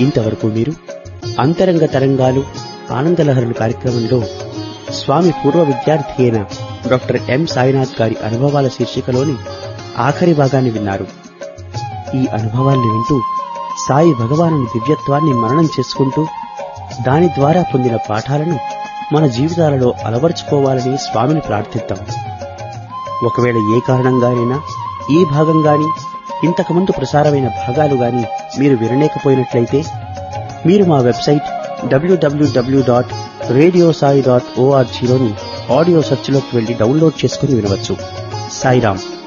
ఇంతవరకు మీరు అంతరంగ తరంగాలు ఆనందలహరులు కార్యక్రమంలో స్వామి పూర్వ విద్యార్థి అయిన డాక్టర్ ఎం సాయినాథ్ గారి అనుభవాల శీర్షికలోని ఆఖరి భాగాన్ని విన్నారు ఈ అనుభవాల్ని వింటూ సాయి భగవాను దివ్యత్వాన్ని మననం చేసుకుంటూ దాని ద్వారా పొందిన పాఠాలను మన జీవితాలలో అలవర్చుకోవాలని స్వామిని ప్రార్థిద్దాం ఒకవేళ ఏ కారణంగానైనా ఈ భాగం గాని ఇంతకుముందు ప్రసారమైన భాగాలు గాని మీరు వినలేకపోయినట్లయితే మీరు మా website W W W dot radio Sai dot ఓఆర్జీలోని ఆడియో సెర్చ్లోకి వెళ్లి డౌన్లోడ్ చేసుకుని వినవచ్చు సాయిరామ్